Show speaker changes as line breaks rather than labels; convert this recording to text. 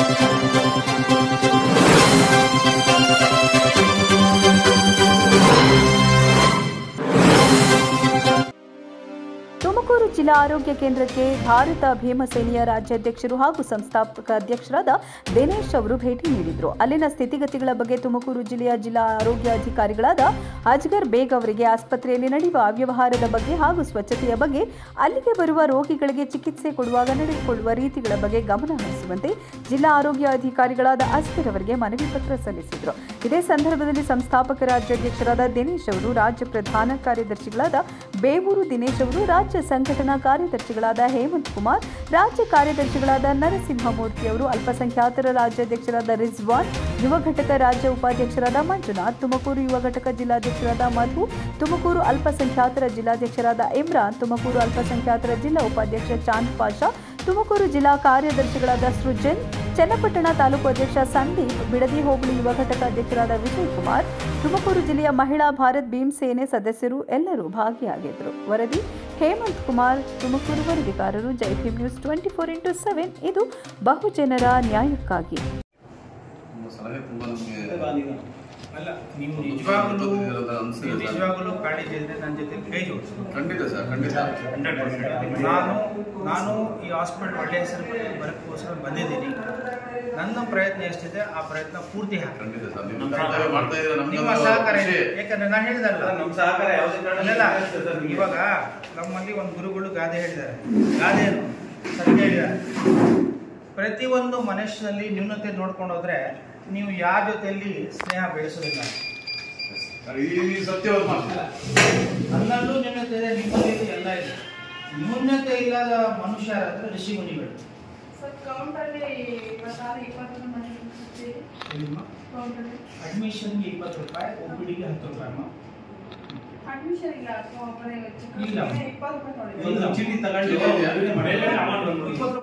ತುಮಕೂರು ಜಿಲ್ಲಾ ಆರೋಗ್ಯ ಕೇಂದ್ರಕ್ಕೆ ಭಾರತ ಭೀಮಸೇನೆಯ ರಾಜ್ಯಾಧ್ಯಕ್ಷರು ಹಾಗೂ ಸಂಸ್ಥಾಪಕ ಅಧ್ಯಕ್ಷರಾದ ದಿನೇಶ್ ಅವರು ಭೇಟಿ ನೀಡಿದರು ಅಲ್ಲಿನ ಸ್ಥಿತಿಗತಿಗಳ ಬಗ್ಗೆ ತುಮಕೂರು ಜಿಲ್ಲೆಯ ಜಿಲ್ಲಾ ಆರೋಗ್ಯ ಅಧಿಕಾರಿಗಳಾದ ಅಜ್ಗರ್ ಬೇಗ್ ಅವರಿಗೆ ಆಸ್ಪತ್ರೆಯಲ್ಲಿ ನಡೆಯುವ ಅವ್ಯವಹಾರದ ಬಗ್ಗೆ ಹಾಗೂ ಸ್ವಚ್ಛತೆಯ ಬಗ್ಗೆ ಅಲ್ಲಿಗೆ ಬರುವ ರೋಗಿಗಳಿಗೆ ಚಿಕಿತ್ಸೆ ಕೊಡುವಾಗ ನಡೆದುಕೊಳ್ಳುವ ರೀತಿಗಳ ಬಗ್ಗೆ ಗಮನ ಹರಿಸುವಂತೆ ಜಿಲ್ಲಾ ಆರೋಗ್ಯ ಅಧಿಕಾರಿಗಳಾದ ಅಸ್ಗರ್ ಅವರಿಗೆ ಮನವಿ ಪತ್ರ ಸಲ್ಲಿಸಿದರು ಇದೇ ಸಂದರ್ಭದಲ್ಲಿ ಸಂಸ್ಥಾಪಕ ರಾಜ್ಯಾಧ್ಯಕ್ಷರಾದ ದಿನೇಶ್ ಅವರು ರಾಜ್ಯ ಪ್ರಧಾನ ಕಾರ್ಯದರ್ಶಿಗಳಾದ ಬೇವೂರು ದಿನೇಶ್ ಅವರು ರಾಜ್ಯ ಸಂಘಟನಾ ಕಾರ್ಯದರ್ಶಿಗಳಾದ ಹೇಮಂತ್ ಕುಮಾರ್ ರಾಜ್ಯ ಕಾರ್ಯದರ್ಶಿಗಳಾದ ನರಸಿಂಹಮೂರ್ತಿ ಅವರು ಅಲ್ಪಸಂಖ್ಯಾತರ ರಾಜ್ಯಾಧ್ಯಕ್ಷರಾದ ರಿಜ್ವಾನ್ ಯುವ ಘಟಕ ರಾಜ್ಯ ಉಪಾಧ್ಯಕ್ಷರಾದ ಮಂಜುನಾಥ್ ತುಮಕೂರು ಯುವ ಘಟಕ ಜಿಲ್ಲಾಧ್ಯಕ್ಷರಾದ ಮಧು ತುಮಕೂರು ಅಲ್ಪಸಂಖ್ಯಾತರ ಜಿಲ್ಲಾಧ್ಯಕ್ಷರಾದ ಇಮ್ರಾನ್ ತುಮಕೂರು ಅಲ್ಪಸಂಖ್ಯಾತರ ಜಿಲ್ಲಾ ಉಪಾಧ್ಯಕ್ಷ ಚಾಂದ್ ಪಾಷಾ ತುಮಕೂರು ಜಿಲ್ಲಾ ಕಾರ್ಯದರ್ಶಿಗಳಾದ ಸೃಜನ್ ಚನ್ನಪಟ್ಟಣ ತಾಲೂಕು ಅಧ್ಯಕ್ಷ ಸಂದೀಪ್ ಬಿಡದಿ ಹೋಬಳಿ ಯುವ ಘಟಕ ಅಧ್ಯಕ್ಷರಾದ ವಿಜಯ್ ಕುಮಾರ್ ತುಮಕೂರು ಜಿಲ್ಲೆಯ ಮಹಿಳಾ ಭಾರತ್ ಭೀಮ್ ಸೇನೆ ಸದಸ್ಯರು ಎಲ್ಲರೂ ಭಾಗಿಯಾಗಿದ್ದರು ವರದಿ ಹೇಮಂತ್ ಕುಮಾರ್ ತುಮಕೂರು ವರದಿಗಾರರು Jai Bhim news twenty four into seven ಇದು ಬಹುಜನರ ನ್ಯಾಯಕ್ಕಾಗಿ
ನಿಮ್ಮ ಸಲಹೆ ತುಂಬ ನಮಗೆ
ಅಲ್ಲ ನೀವು
ಒಂದು
ನಿಜವಾಗಲೂ
ಪದ್ಧತಿಗಳನ್ನ ಅನುಸರಿಸಿ
ನೀವು ನಿಜವಾಗಲೂ ಕಾಳಜಿ ಇದ್ರೆ ನನ್ನ ಜೊತೆ ಕೈ ಜೋಡಿಸಿ
ಖಂಡಿತ ಸರ್ ಖಂಡಿತ
ಹಂಡ್ರೆಡ್ ಪರ್ಸೆಂಟ್ ನಾನು ನಾನು ಈ ಹಾಸ್ಪಿಟಲ್ ಒಳ್ಳೆಯ ಹೆಸರು ಬರೋಕ್ಕೋಸ್ಕರ ಬಂದಿದ್ದೀನಿ ನನ್ನ ಪ್ರಯತ್ನ ಎಷ್ಟಿದೆ ಆ ಪ್ರಯತ್ನ ಪೂರ್ತಿ ಹಾಕಿ
ಖಂಡಿತ ಸರ್ ನೀವು ಕರ್ತವ್ಯ ಮಾಡ್ತಾ ಇದ್ದೀರಾ
ನಿಮ್ಮ
ನಮ್ಗೆ
ಸಹಕಾರ
ಖುಷಿ.
ಇದೆ. ಯಾಕಂದ್ರೆ ನಾನು ಹೇಳಿದಲ್ಲ
ನಮ್ಮ ಸಹಕಾರ ಯಾವುದೇ
ಅಲ್ಲಲ್ಲ, ಇವಾಗ ನಮ್ಮಲ್ಲಿ ಒಂದು ಗುರುಗಳು ಗಾದೆ ಹೇಳಿದ್ದಾರೆ ಗಾದೆ ಏನು ಸತ್ಯ ಹೇಳಿದ್ದಾರೆ ಪ್ರತಿಯೊಂದು ಮನುಷ್ಯನಲ್ಲಿ ನ್ಯೂನತೆ ನೋಡ್ಕೊಂಡು ಹೋದ್ರೆ ನೀವು ಯಾರ ಜೊತೆಯಲ್ಲಿ ಸ್ನೇಹ ಬೆಳೆಸೋದಿಲ್ಲ
ಈ ಈ ಸತ್ಯವಾದ ಮಾತು
ನನ್ನಲ್ಲೂ ನ್ಯೂನತೆ ಇದೆ ನಿಮ್ಮಲ್ಲಿ ಇದೆ, ಎಲ್ಲ ಇದೆ ನ್ಯೂನತೆ ಇಲ್ಲದ ಮನುಷ್ಯ ಅಂದ್ರೆ ಋಷಿ ಮುನಿಗಳು
ಸರ್ ಕೌಂಟಲ್ಲಿ ಇವತ್ತಾರು ಇಪ್ಪತ್ತೊಂದು ಮನೆ ಕೊಡ್ತೀವಿ. ಕೌಂಟಲ್ಲಿ
ಅಡ್ಮಿಷನ್ಗೆ ಇಪ್ಪತ್ತು ರೂಪಾಯಿ ಒ ಪಿ ಡಿಗೆ ಹತ್ತು ರೂಪಾಯಿ ಅಮ್ಮ.
ಅಡ್ಮಿಷನ್ ಇಲ್ಲ ಅಥವಾ ಒಬ್ಬರೇ ಚಿಕ್ಕ
ಇಲ್ಲ.
ಇಪ್ಪತ್ತು ರೂಪಾಯಿ
ಒಂದು
ತೊಗೊಳ್ಳಿ.
ಚೀಟಿ ತಗೊಂಡು
ಚೀಟಿ ಇದೆಯಾ?
ಮೇಲೆ amount ಬಂದ್ಬಿಡು. ಇಪ್ಪತ್ತು